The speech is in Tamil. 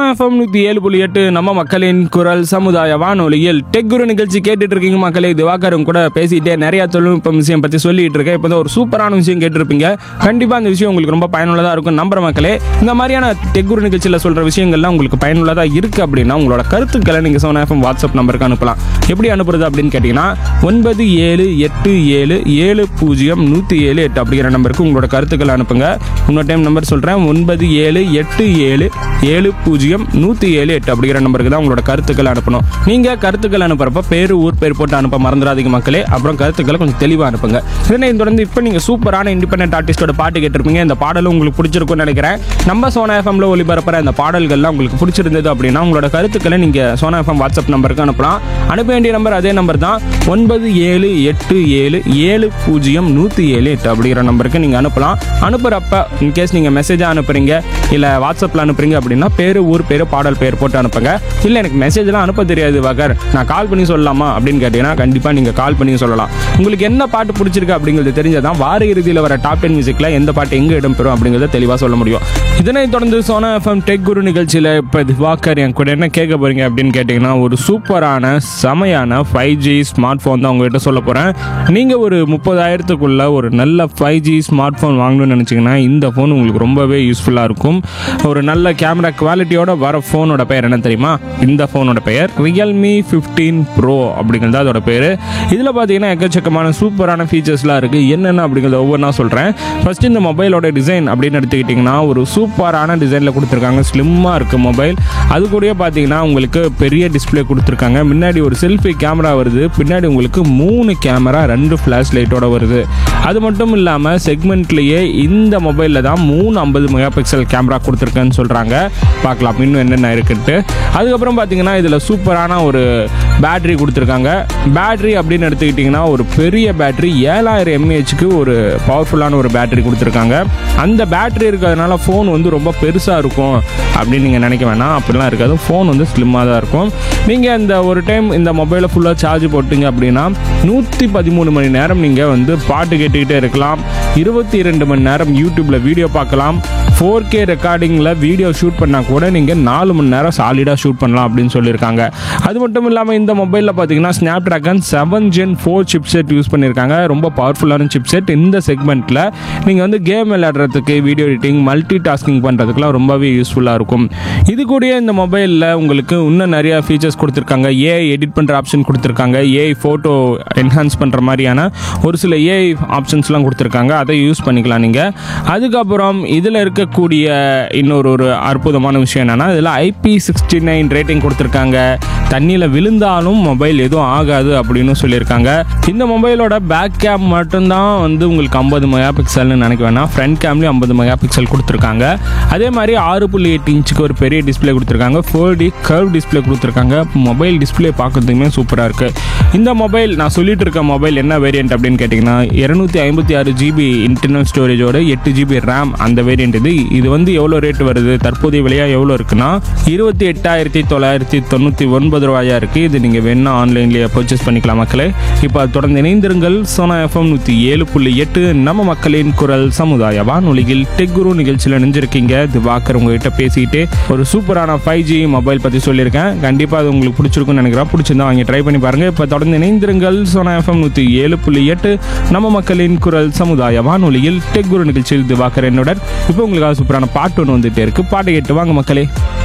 எஃப்எம் நூற்றி ஏழு புள்ளி எட்டு நம்ம மக்களின் குரல் சமுதாய வானொலியில் டெக் குரு நிகழ்ச்சி கேட்டுட்டு இருக்கீங்க மக்களே திவாகரும் கூட பேசிட்டே நிறைய தொழில்நுட்பம் விஷயம் பற்றி சொல்லிட்டு இருக்கேன் இப்போ தான் ஒரு சூப்பரான விஷயம் கேட்டிருப்பீங்க கண்டிப்பாக அந்த விஷயம் உங்களுக்கு ரொம்ப பயனுள்ளதாக இருக்கும் நம்புற மக்களே இந்த மாதிரியான டெக் குரு நிகழ்ச்சியில் சொல்கிற விஷயங்கள்லாம் உங்களுக்கு பயனுள்ளதாக இருக்குது அப்படின்னா உங்களோட கருத்துக்களை நீங்கள் சோனா எஃப்எம் வாட்ஸ்அப் நம்பருக்கு அனுப்பலாம் எப்படி அனுப்புறது அப்படின்னு கேட்டிங்கன்னா ஒன்பது ஏழு எட்டு ஏழு ஏழு பூஜ்ஜியம் நூற்றி ஏழு எட்டு அப்படிங்கிற நம்பருக்கு உங்களோட கருத்துக்களை அனுப்புங்க இன்னொரு டைம் நம்பர் சொல்கிறேன் ஒன்பது ஏழு எட்டு ஏழு ஏழு பூஜ்ஜியம் நூற்றி ஏழு எட்டு அப்படிங்கிற நம்பருக்கு தான் உங்களோட கருத்துக்களை அனுப்பணும் நீங்கள் கருத்துக்கள் அனுப்புறப்ப பேர் ஊர் பேர் போட்டு அனுப்ப மறந்துடாதீங்க மக்களே அப்புறம் கருத்துக்களை கொஞ்சம் தெளிவாக அனுப்புங்க இதனை தொடர்ந்து இப்போ நீங்கள் சூப்பரான இண்டிபெண்டன்ட் ஆர்டிஸ்டோட பாட்டு கேட்டிருப்பீங்க இந்த பாடலும் உங்களுக்கு பிடிச்சிருக்கும்னு நினைக்கிறேன் நம்ம சோனா எஃப்எம்ல ஒளிபரப்புற இந்த பாடல்கள்லாம் உங்களுக்கு பிடிச்சிருந்தது அப்படின்னா உங்களோட கருத்துக்களை நீங்கள் சோனா எஃப்எம் வாட்ஸ்அப் நம்பருக்கு அனுப்பலாம் அனுப்ப வேண்டிய நம்பர் அதே நம்பர் தான் ஒன்பது ஏழு எட்டு ஏழு ஏழு பூஜ்ஜியம் நூற்றி ஏழு எட்டு அப்படிங்கிற நம்பருக்கு நீங்கள் அனுப்பலாம் அனுப்புகிறப்ப இன்கேஸ் நீங்கள் மெசேஜாக அனுப்புறீங்க இல்லை வாட்ஸ்அப்பில் அனுப்புறீங்க அப்படின்னா பேர் ஊர் பேர் பாடல் பேர் போட்டு அனுப்புங்க இல்லை எனக்கு மெசேஜ்லாம் அனுப்ப தெரியாது வகர் நான் கால் பண்ணி சொல்லலாமா அப்படின்னு கேட்டிங்கன்னா கண்டிப்பாக நீங்கள் கால் பண்ணி சொல்லலாம் உங்களுக்கு என்ன பாட்டு பிடிச்சிருக்கு அப்படிங்கிறது தெரிஞ்சதான் வார இறுதியில் வர டாப் டென் மியூசிக்கில் எந்த பாட்டு எங்கே இடம்பெறும் அப்படிங்கிறத தெளிவாக சொல்ல முடியும் இதனைத் தொடர்ந்து சோனா எஃப்எம் டெக் குரு நிகழ்ச்சியில் இப்போ திவாகர் என் கூட என்ன கேட்க போறீங்க அப்படின்னு கேட்டிங்கன்னா ஒரு சூப்பரான செமையான ஃபைவ் ஜி ஸ்மார்ட் ஃபோன் தான் உங்ககிட்ட சொல்ல போகிறேன் நீங்கள் ஒரு முப்பதாயிரத்துக்குள்ள ஒரு நல்ல ஃபைவ் ஜி ஸ்மார்ட் ஃபோன் வாங்கணும்னு நினச்சிங்கன்னா இந்த ஃபோன் உங்களுக்கு ரொம்பவே யூஸ்ஃபுல்லாக இருக்கும் ஒரு நல்ல கேமரா குவாலிட்டியோட வர ஃபோனோட பெயர் என்ன தெரியுமா இந்த ஃபோனோட பெயர் ரியல்மி ஃபிஃப்டீன் ப்ரோ அப்படிங்கிறது அதோட பேர் இதில் பார்த்தீங்கன்னா எக்கச்சக்கமான சூப்பரான ஃபீச்சர்ஸ்லாம் இருக்குது என்னென்ன அப்படிங்கிறத ஒவ்வொன்றா சொல்கிறேன் ஃபர்ஸ்ட் இந்த மொபைலோட டிசைன் அப்படின்னு எடுத்துக்கிட்டிங்கன்னா ஒரு சூப்பரான டிசைனில் கொடுத்துருக்காங்க ஸ்லிம்மாக இருக்குது மொபைல் அது கூடயே பார்த்தீங்கன்னா உங்களுக்கு பெரிய டிஸ்ப்ளே கொடுத்துருக்காங்க முன்னாடி ஒரு செல்ஃபி கேமரா வருது பின்னாடி உங்களுக்கு மூணு கேமரா ரெண்டு ஃப்ளாஷ் லைட்டோட வருது அது மட்டும் இல்லாமல் செக்மெண்ட்லேயே இந்த மொபைலில் தான் மூணு ஐம்பது மெகா பிக்சல் கேமரா கொடுத்துருக்கேன்னு சொல்கிறாங்க பார்க்கலாம் இன்னும் என்னென்ன இருக்குன்ட்டு அதுக்கப்புறம் பார்த்தீங்கன்னா இதில் சூப்பரான ஒரு பேட்டரி கொடுத்துருக்காங்க பேட்டரி அப்படின்னு எடுத்துக்கிட்டிங்கன்னா ஒரு பெரிய பேட்டரி ஏழாயிரம் எம்ஏஹெச்க்கு ஒரு பவர்ஃபுல்லான ஒரு பேட்டரி கொடுத்துருக்காங்க அந்த பேட்டரி இருக்கிறதுனால ஃபோன் வந்து ரொம்ப பெருசாக இருக்கும் அப்படின்னு நீங்கள் நினைக்க வேணாம் அப்படிலாம் இருக்காது ஃபோன் வந்து ஸ்லிம்மாக தான் இருக்கும் நீங்கள் இந்த ஒரு டைம் இந்த மொபைலை ஃபுல்லாக சார்ஜ் போட்டிங்க அப்படின்னா நூற்றி பதிமூணு மணி நேரம் நீங்கள் வந்து பாட்டு கேட்டுக்கிட்டே இருக்கலாம் இருபத்தி ரெண்டு மணி நேரம் யூடியூப்பில் வீடியோ பார்க்கலாம் ஃபோர் கே ரெக்கார்டிங்கில் வீடியோ ஷூட் பண்ணால் கூட நீங்கள் நாலு மணி நேரம் சாலிடாக ஷூட் பண்ணலாம் அப்படின்னு சொல்லியிருக்காங்க அது மட்டும் இல்லாமல் இந்த மொபைலில் பார்த்தீங்கன்னா Snapdragon seven gen four chipset use பண்ணியிருக்காங்க ரொம்ப பவர்ஃபுல்லான சிப் செட் இந்த செக்மெண்ட்டில் நீங்கள் வந்து கேம் விளையாடுறதுக்கு வீடியோ எடிட்டிங் மல்டி டாஸ்கிங் பண்ணுறதுக்குலாம் ரொம்பவே யூஸ்ஃபுல்லாக இருக்கும் இது கூடயே இந்த மொபைலில் உங்களுக்கு இன்னும் நிறைய ஃபீச்சர்ஸ் கொடுத்துருக்காங்க ஏஐ எடிட் பண்ணுற ஆப்ஷன் கொடுத்துருக்காங்க ஏஐ ஃபோட்டோ என்ஹான்ஸ் பண்ணுற மாதிரியான ஒரு சில ஏஐ ஆப்ஷன்ஸ்லாம் கொடுத்துருக்காங்க அதை யூஸ் பண்ணிக்கலாம் நீங்கள் அதுக்கப்புறம் இதில் இருக்கக்கூடிய இன்னொரு ஒரு அற்புதமான விஷயம் என்னென்னா இதில் ஐபி சிக்ஸ்டி நைன் ரேட்டிங் கொடுத்துருக்காங்க தண்ணியில் விழுந்தாலும் மொபைல் எதுவும் ஆகாது அப்படின்னு சொல்லியிருக்காங்க இந்த மொபைலோட பேக் கேம் மட்டும்தான் வந்து உங்களுக்கு ஐம்பது மெகா பிக்சல்னு நினைக்க வேணாம் ஃப்ரண்ட் கேம்லேயும் ஐம்பது மெகா பிக்சல் கொடுத்துருக்காங்க அதே மாதிரி ஆறு புள்ளி எட்டு இன்ச்சுக்கு ஒரு பெரிய டிஸ்பிளே கொடுத்துருக்காங்க ஃபோர் டி கர்வ் டிஸ்பிளே கொடுத்துருக்காங்க மொபைல் டிஸ்பிளே பார்க்கறதுக்குமே சூப்பராக இருக்குது இந்த மொபைல் நான் சொல்லிட்டு இருக்க மொபைல் என்ன வேரியன்ட் அப்படின்னு கேட்டிங்கன்னா இரநூத்தி ஐம்பத்தி ஆறு ஜிபி இன்டர்னல் ஸ்டோரேஜோட எட்டு ஜிபி ரேம் அந்த வேரியன்ட் இது இது வந்து எவ்வளோ ரேட் வருது தற்போதைய விலையாக எவ்வளோ இருக்குன்னா இருபத்தி எட்டாயிரத்தி தொள்ளாயிரத்தி தொண்ணூற்றி ஒன்பது ரூபாயா இருக்குது இது நீங்கள் வேணா ஆன்லைன்லேயே பர்ச்சேஸ் பண்ணிக்கலாம் மக்களே இப்போ அது தொடர்ந்து இணைந்திருங்கள் சோனா எஃப்எம் நூற்றி ஏழு புள்ளி எட்டு நம்ம மக்களின் குரல் சமுதாய வானொலியில் டெக் குரு நிகழ்ச்சியில் நினைஞ்சிருக்கீங்க திவாகர் உங்ககிட்ட பேசிட்டு ஒரு சூப்பரான ஃபைவ் ஜி மொபைல் பற்றி சொல்லியிருக்கேன் கண்டிப்பாக அது உங்களுக்கு பிடிச்சிருக்கும்னு நினைக்கிறேன் பிடிச்சிருந்தா வாங்கி ட்ரை பண்ணி பாருங்கள் இப்போ தொடர்ந்து இணைந்திருங்கள் சோனா எஃப்எம் நூற்றி ஏழு புள்ளி எட்டு நம்ம மக்களின் குரல் சமுதாய வானொலியில் டெக் குரு நிகழ்ச்சியில் திவாகர் என்னுடன் இப்போ உங்களுக்காக சூப்பரான பாட்டு ஒன்று வந்துட்டே இருக்கு பாட்டு கேட்டு வாங்க மக்களே